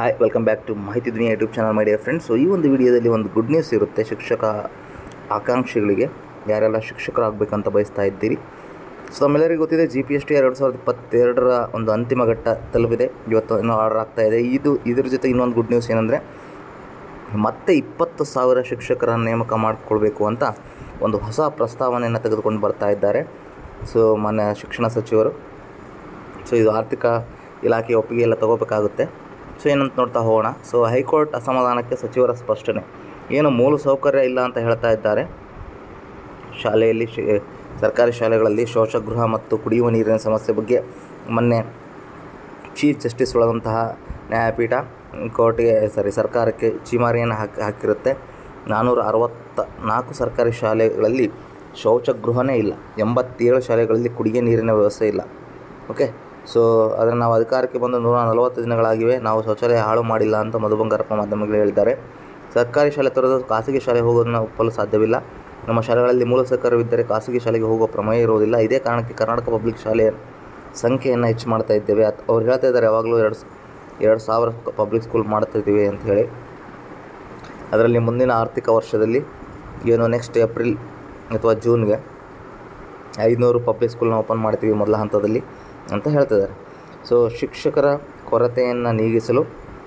hi welcome back to Mahiti Duniya YouTube channel my dear friends so ಈ ಒಂದು ವಿಡಿಯೋದಲ್ಲಿ ಒಂದು ಗುಡ್ ನ್ಯೂಸ್ ಇರುತ್ತೆ ಶಿಕ್ಷಕ ಆಕಾಂಕ್ಷಿಗಳಿಗೆ ಯಾರೆಲ್ಲ ಶಿಕ್ಷಕರಾಗಬೇಕಂತ ಬಯಸ್ತಾ ಇದ್ದೀರಿ ಸೊ ನಮ್ಮೆಲ್ಲರಿಗೂ ಗೊತ್ತಿದೆ ಜಿ ಪಿ ಎಸ್ ಟಿ ಎರಡು ಸಾವಿರದ ಇಪ್ಪತ್ತೆರಡರ ಒಂದು ಅಂತಿಮ ಘಟ್ಟ ತಲುಪಿದೆ ಇವತ್ತು ಇನ್ನೂ ಆರ್ಡರ್ ಆಗ್ತಾ ಇದೆ ಇದು ಇದ್ರ ಜೊತೆ ಇನ್ನೊಂದು ಗುಡ್ ನ್ಯೂಸ್ ಏನಂದರೆ ಮತ್ತೆ ಇಪ್ಪತ್ತು ಸಾವಿರ ಶಿಕ್ಷಕರನ್ನು ನೇಮಕ ಮಾಡಿಕೊಳ್ಬೇಕು ಅಂತ ಒಂದು ಹೊಸ ಪ್ರಸ್ತಾವನೆಯನ್ನು ತೆಗೆದುಕೊಂಡು ಬರ್ತಾ ಇದ್ದಾರೆ ಸೊ ಮಾನ್ಯ ಶಿಕ್ಷಣ ಸಚಿವರು ಸೊ ಇದು ಆರ್ಥಿಕ ಇಲಾಖೆ ಒಪ್ಪಿಗೆ ಎಲ್ಲ ತಗೋಬೇಕಾಗುತ್ತೆ ಸೊ ಏನಂತ ನೋಡ್ತಾ ಹೋಗೋಣ ಸೊ ಹೈಕೋರ್ಟ್ ಅಸಮಾಧಾನಕ್ಕೆ ಸಚಿವರ ಸ್ಪಷ್ಟನೆ ಏನು ಮೂಲ ಸೌಕರ್ಯ ಇಲ್ಲ ಅಂತ ಹೇಳ್ತಾ ಇದ್ದಾರೆ ಶಾಲೆಯಲ್ಲಿ ಶಿ ಸರ್ಕಾರಿ ಶಾಲೆಗಳಲ್ಲಿ ಶೌಚಗೃಹ ಮತ್ತು ಕುಡಿಯುವ ನೀರಿನ ಸಮಸ್ಯೆ ಬಗ್ಗೆ ಮೊನ್ನೆ ಚೀಫ್ ಜಸ್ಟಿಸ್ ಒಳಗಂತಹ ನ್ಯಾಯಪೀಠ ಕೋರ್ಟ್ಗೆ ಸಾರಿ ಸರ್ಕಾರಕ್ಕೆ ಚೀಮಾರಿಯನ್ನು ಹಾಕಿ ಹಾಕಿರುತ್ತೆ ನಾನ್ನೂರ ಅರವತ್ತ ನಾಲ್ಕು ಸರ್ಕಾರಿ ಶಾಲೆಗಳಲ್ಲಿ ಶೌಚಗೃಹನೇ ಇಲ್ಲ ಎಂಬತ್ತೇಳು ಶಾಲೆಗಳಲ್ಲಿ ಕುಡಿಯ ನೀರಿನ ವ್ಯವಸ್ಥೆ ಇಲ್ಲ ಓಕೆ ಸೊ ಆದರೆ ನಾವು ಅಧಿಕಾರಕ್ಕೆ ಬಂದು ನೂರ ನಲವತ್ತು ದಿನಗಳಾಗಿವೆ ನಾವು ಶೌಚಾಲಯ ಹಾಳು ಮಾಡಿಲ್ಲ ಅಂತ ಮಧು ಬಂಗಾರಪ್ಪ ಮಾಧ್ಯಮಗಳು ಹೇಳಿದ್ದಾರೆ ಸರ್ಕಾರಿ ಶಾಲೆ ತೊರೆದು ಖಾಸಗಿ ಶಾಲೆಗೆ ಹೋಗೋದನ್ನು ಒಪ್ಪಲು ಸಾಧ್ಯವಿಲ್ಲ ನಮ್ಮ ಶಾಲೆಗಳಲ್ಲಿ ಮೂಲ ಸೌಕರ್ಯವಿದ್ದರೆ ಖಾಸಗಿ ಶಾಲೆಗೆ ಹೋಗುವ ಪ್ರಮೇಯ ಇರುವುದಿಲ್ಲ ಇದೇ ಕಾರಣಕ್ಕೆ ಕರ್ನಾಟಕ ಪಬ್ಲಿಕ್ ಶಾಲೆಯ ಸಂಖ್ಯೆಯನ್ನು ಹೆಚ್ಚು ಮಾಡ್ತಾ ಇದ್ದೇವೆ ಅತ್ ಅವ್ರು ಹೇಳ್ತಾ ಇದ್ದಾರೆ ಯಾವಾಗಲೂ ಎರಡು ಸ- ಎರಡು ಸಾವಿರ ಪಬ್ಲಿಕ್ ಸ್ಕೂಲ್ ಮಾಡ್ತಾ ಇದ್ದೀವಿ ಅಂತ ಹೇಳಿ ಅದರಲ್ಲಿ ಮುಂದಿನ ಆರ್ಥಿಕ ವರ್ಷದಲ್ಲಿ ಏನು ನೆಕ್ಸ್ಟ್ ಏಪ್ರಿಲ್ ಅಥವಾ ಜೂನ್ಗೆ ಐದುನೂರು ಪಬ್ಲಿಕ್ ಸ್ಕೂಲ್ನ ಓಪನ್ ಮಾಡ್ತೀವಿ ಮೊದಲ ಹಂತದಲ್ಲಿ ಅಂತ ಹೇಳ್ತಿದ್ದಾರೆ ಸೊ ಶಿಕ್ಷಕರ ಕೊರತೆಯನ್ನು ನೀಗಿಸಲು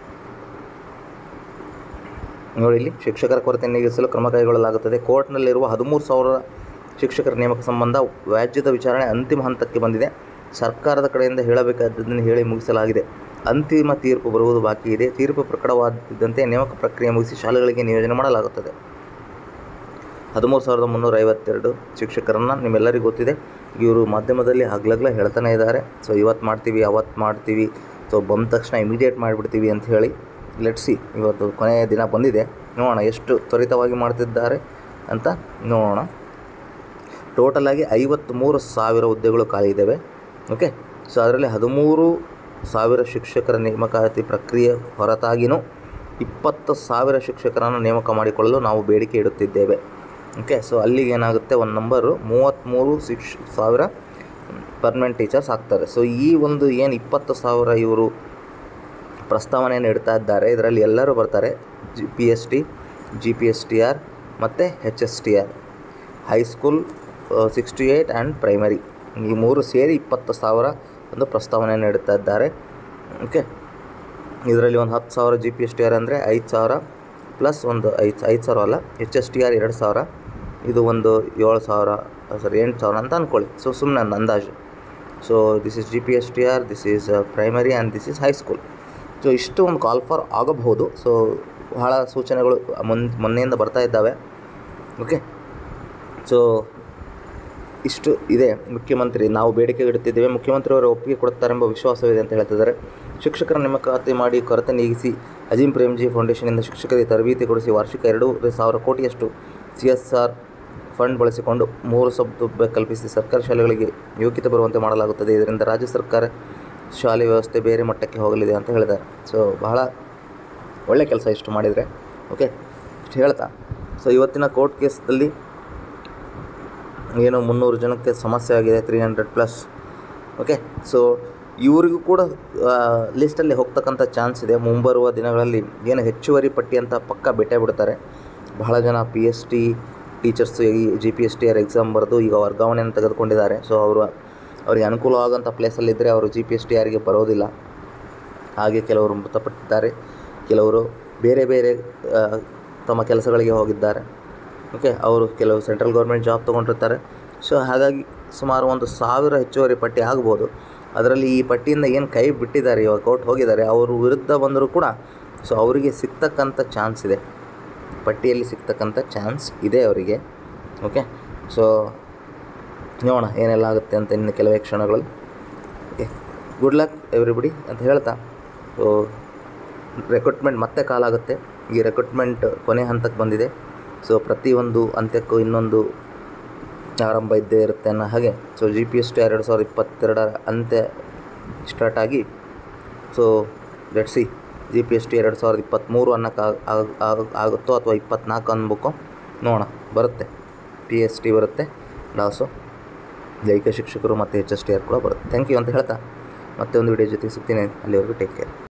ನೋಡಿ ಇಲ್ಲಿ ಶಿಕ್ಷಕರ ಕೊರತೆಯನ್ನು ನೀಗಿಸಲು ಕ್ರಮ ಕೈಗೊಳ್ಳಲಾಗುತ್ತದೆ ಕೋರ್ಟ್ನಲ್ಲಿರುವ ಹದಿಮೂರು ಸಾವಿರ ಶಿಕ್ಷಕರ ನೇಮಕ ಸಂಬಂಧ ವ್ಯಾಜ್ಯದ ವಿಚಾರಣೆ ಅಂತಿಮ ಹಂತಕ್ಕೆ ಬಂದಿದೆ ಸರ್ಕಾರದ ಕಡೆಯಿಂದ ಹೇಳಬೇಕಾದದ್ದನ್ನು ಹೇಳಿ ಮುಗಿಸಲಾಗಿದೆ ಅಂತಿಮ ತೀರ್ಪು ಬರುವುದು ಬಾಕಿ ಇದೆ ತೀರ್ಪು ಪ್ರಕಟವಾಗುತ್ತಿದ್ದಂತೆ ನೇಮಕ ಪ್ರಕ್ರಿಯೆ ಮುಗಿಸಿ ಶಾಲೆಗಳಿಗೆ ನಿಯೋಜನೆ ಮಾಡಲಾಗುತ್ತದೆ ಹದಿಮೂರು ಸಾವಿರದ ಮುನ್ನೂರ ಐವತ್ತೆರಡು ಶಿಕ್ಷಕರನ್ನು ನಿಮ್ಮೆಲ್ಲರಿಗೂ ಗೊತ್ತಿದೆ ಇವರು ಮಾಧ್ಯಮದಲ್ಲಿ ಹಗ್ಲಗ್ಲ ಹೇಳ್ತಾನೆ ಇದ್ದಾರೆ ಸೊ ಇವತ್ತು ಮಾಡ್ತೀವಿ ಅವತ್ತು ಮಾಡ್ತೀವಿ ಸೊ ಬಂದ ತಕ್ಷಣ ಇಮಿಡಿಯೇಟ್ ಮಾಡಿಬಿಡ್ತೀವಿ ಅಂತ ಹೇಳಿ ಲೆಟ್ಸಿ ಇವತ್ತು ಕೊನೆಯ ದಿನ ಬಂದಿದೆ ನೋಡೋಣ ಎಷ್ಟು ತ್ವರಿತವಾಗಿ ಮಾಡ್ತಿದ್ದಾರೆ ಅಂತ ನೋಡೋಣ ಟೋಟಲಾಗಿ ಐವತ್ತ್ಮೂರು ಸಾವಿರ ಹುದ್ದೆಗಳು ಖಾಲಿ ಇದ್ದಾವೆ ಓಕೆ ಸೊ ಅದರಲ್ಲಿ ಹದಿಮೂರು ಸಾವಿರ ಶಿಕ್ಷಕರ ನೇಮಕಾತಿ ಪ್ರಕ್ರಿಯೆ ಹೊರತಾಗಿಯೂ ಇಪ್ಪತ್ತು ಸಾವಿರ ಶಿಕ್ಷಕರನ್ನು ನೇಮಕ ಮಾಡಿಕೊಳ್ಳಲು ನಾವು ಬೇಡಿಕೆ ಇಡುತ್ತಿದ್ದೇವೆ ಓಕೆ ಸೊ ಅಲ್ಲಿಗೆ ಏನಾಗುತ್ತೆ ಒಂದು ನಂಬರು ಮೂವತ್ತ್ಮೂರು ಶಿಕ್ಷ ಸಾವಿರ ಪರ್ಮನೆಂಟ್ ಟೀಚರ್ಸ್ ಆಗ್ತಾರೆ ಸೊ ಈ ಒಂದು ಏನು ಇಪ್ಪತ್ತು ಸಾವಿರ ಇವರು ಪ್ರಸ್ತಾವನೆಯನ್ನು ಇಡ್ತಾ ಇದ್ದಾರೆ ಇದರಲ್ಲಿ ಎಲ್ಲರೂ ಬರ್ತಾರೆ G P S T G P S T R ಮತ್ತು H S T R high school sixty eight and primary ಈ ಮೂರು ಸೇರಿ ಇಪ್ಪತ್ತು ಸಾವಿರ ಒಂದು ಪ್ರಸ್ತಾವನೆಯನ್ನು ಇಡ್ತಾ ಇದ್ದಾರೆ ಓಕೆ ಇದರಲ್ಲಿ ಒಂದು ಹತ್ತು ಸಾವಿರ G P S T R ಅಂದರೆ ಐದು ಸಾವಿರ ಪ್ಲಸ್ ಒಂದು ಐದು ಐದು ಸಾವಿರ ಅಲ್ಲ ಎಚ್ ಎಸ್ ಟಿ ಆರ್ ಎರಡು ಸಾವಿರ ಇದು ಒಂದು ಏಳು ಸಾವಿರ ಸಾರಿ ಎಂಟು ಸಾವಿರ ಅಂತ ಅಂದ್ಕೊಳ್ಳಿ ಸೊ ಸುಮ್ಮನೆ ಒಂದು ಅಂದಾಜು so this is G P S T R this is primary and this is high school so ಇಷ್ಟು ಒಂದು ಕಾಲ್ ಫಾರ್ ಆಗಬಹುದು ಸೊ ಬಹಳ ಸೂಚನೆಗಳು ಮುನ್ ಮೊನ್ನೆಯಿಂದ ಬರ್ತಾ ಇದ್ದಾವೆ ಓಕೆ ಸೊ ಇಷ್ಟು ಇದೆ ಮುಖ್ಯಮಂತ್ರಿ ನಾವು ಬೇಡಿಕೆ ಇಡುತ್ತಿದ್ದೇವೆ ಮುಖ್ಯಮಂತ್ರಿಯವರು ಒಪ್ಪಿಗೆ ಕೊಡುತ್ತಾರೆಂಬ ವಿಶ್ವಾಸವಿದೆ ಅಂತ ಹೇಳ್ತಿದ್ದಾರೆ ಶಿಕ್ಷಕರ ನೇಮಕಾತಿ ಮಾಡಿ ಕೊರತೆ ನೀಗಿಸಿ ಅಜೀಂ ಪ್ರೇಮ್ಜಿ ಫೌಂಡೇಶನಿಂದ ಶಿಕ್ಷಕರಿಗೆ ತರಬೇತಿ ಕೊಡಿಸಿ ವಾರ್ಷಿಕ ಎರಡೂವರೆ ಸಾವಿರ ಕೋಟಿಯಷ್ಟು ಸಿ ಎಸ್ ಆರ್ ಫಂಡ್ ಬಳಸಿಕೊಂಡು ಮೂರು ಸೌಲಭ್ಯ ಕಲ್ಪಿಸಿ ಸರ್ಕಾರಿ ಶಾಲೆಗಳಿಗೆ ಯೋಗ್ಯತೆ ಬರುವಂತೆ ಮಾಡಲಾಗುತ್ತದೆ ಇದರಿಂದ ರಾಜ್ಯ ಸರ್ಕಾರ ಶಾಲೆ ವ್ಯವಸ್ಥೆ ಬೇರೆ ಮಟ್ಟಕ್ಕೆ ಹೋಗಲಿದೆ ಅಂತ ಹೇಳಿದ್ದಾರೆ ಸೊ ಬಹಳ ಒಳ್ಳೆ ಕೆಲಸ ಇಷ್ಟು ಮಾಡಿದರೆ ಓಕೆ ಇಷ್ಟು ಹೇಳ್ತಾ ಸೊ ಇವತ್ತಿನ ಕೋರ್ಟ್ ಕೇಸಲ್ಲಿ ಏನು ಮುನ್ನೂರು ಜನಕ್ಕೆ ಸಮಸ್ಯೆ ಆಗಿದೆ three hundred plus okay so ಇವರಿಗೂ ಕೂಡ ಲಿಸ್ಟಲ್ಲಿ ಹೋಗ್ತಕ್ಕಂಥ ಚಾನ್ಸ್ ಇದೆ ಮುಂಬರುವ ದಿನಗಳಲ್ಲಿ ಏನು ಹೆಚ್ಚುವರಿ ಪಟ್ಟಿ ಅಂತ ಪಕ್ಕ ಬಿಟ್ಟೇ ಬಿಡ್ತಾರೆ ಬಹಳ ಜನ ಪಿ ಎಸ್ ಟಿ ಟೀಚರ್ಸ್ ಈ G P S T R exam ಬರೆದು ಈಗ ವರ್ಗಾವಣೆಯನ್ನು ತೆಗೆದುಕೊಂಡಿದ್ದಾರೆ ಸೊ ಅವರು ಅವರಿಗೆ ಅನುಕೂಲವಾಗೋಂಥ ಪ್ಲೇಸಲ್ಲಿದ್ದರೆ ಅವರು ಜಿ ಪಿ ಎಸ್ ಟಿ ಆರ್ಗೆ ಬರೋದಿಲ್ಲ ಹಾಗೆ ಕೆಲವರು ಮೃತಪಟ್ಟಿದ್ದಾರೆ ಕೆಲವರು ಬೇರೆ ಬೇರೆ ಆ, ತಮ್ಮ ಕೆಲಸಗಳಿಗೆ ಹೋಗಿದ್ದಾರೆ ಓಕೆ ಅವರು ಕೆಲವು ಸೆಂಟ್ರಲ್ ಗೌರ್ಮೆಂಟ್ ಜಾಬ್ ತೊಗೊಂಡಿರ್ತಾರೆ ಸೊ ಹಾಗಾಗಿ ಸುಮಾರು ಒಂದು ಸಾವಿರ ಹೆಚ್ಚುವರಿ ಪಟ್ಟಿ ಆಗ್ಬೋದು ಅದರಲ್ಲಿ ಈ ಪಟ್ಟಿಯಿಂದ ಏನು ಕೈ ಬಿಟ್ಟಿದ್ದಾರೆ ಇವಾಗ ಕೋರ್ಟ್ ಹೋಗಿದ್ದಾರೆ ಅವರು ವಿರುದ್ಧ ಬಂದರೂ ಕೂಡ ಸೊ ಅವರಿಗೆ ಸಿಗ್ತಕ್ಕಂಥ ಚಾನ್ಸ್ ಇದೆ ಪಟ್ಟಿಯಲ್ಲಿ ಸಿಗ್ತಕ್ಕಂಥ ಚಾನ್ಸ್ ಇದೆ ಅವರಿಗೆ ಓಕೆ ಸೊ ನೋಡೋಣ ಏನೆಲ್ಲ ಆಗುತ್ತೆ ಅಂತ ಇನ್ನು ಕೆಲವೇ ಕ್ಷಣಗಳಲ್ಲಿ ಓಕೆ ಗುಡ್ ಲಕ್ ಎವ್ರಿಬಡಿ ಅಂತ ಹೇಳ್ತಾ ಸೊ ರೆಕ್ರೂಟ್ಮೆಂಟ್ ಮತ್ತೆ ಕಾಲಾಗುತ್ತೆ ಈ ರೆಕ್ರೂಟ್ಮೆಂಟ್ ಕೊನೆ ಹಂತಕ್ಕೆ ಬಂದಿದೆ ಸೊ ಪ್ರತಿಯೊಂದು ಅಂತ್ಯಕ್ಕೂ ಇನ್ನೊಂದು ಆರಂಭ ಇದ್ದೇ ಇರುತ್ತೆ ಅನ್ನೋ ಹಾಗೆ so G P S T ಎರಡು ಸಾವಿರದ ಇಪ್ಪತ್ತೆರಡರ ಅಂತ್ಯ ಸ್ಟಾರ್ಟ್ ಆಗಿ so let see G P S T ಎರಡು ಸಾವಿರದ ಇಪ್ಪತ್ತ್ಮೂರು ಅನ್ನೋಕ್ಕೆ ಆಗುತ್ತೋ ಅಥವಾ ಇಪ್ಪತ್ನಾಲ್ಕು ಅನ್ಬೇಕು ನೋಡೋಣ ಬರುತ್ತೆ ಪಿ ಎಸ್ ಟಿ ಬರುತ್ತೆ ಲಾಸು ದೈಹಿಕ ಶಿಕ್ಷಕರು ಮತ್ತು ಎಚ್ ಎಸ್ ಟಿ ಆರ್ ಕೂಡ ಬರುತ್ತೆ ಥ್ಯಾಂಕ್ ಯು ಅಂತ ಹೇಳ್ತಾ ಮತ್ತೆ ಒಂದು ವಿಡಿಯೋ ಜೊತೆ ಸಿಗ್ತೀನಿ ಅಲ್ಲಿವರೆಗೂ ಟೇಕ್ ಕೇರ್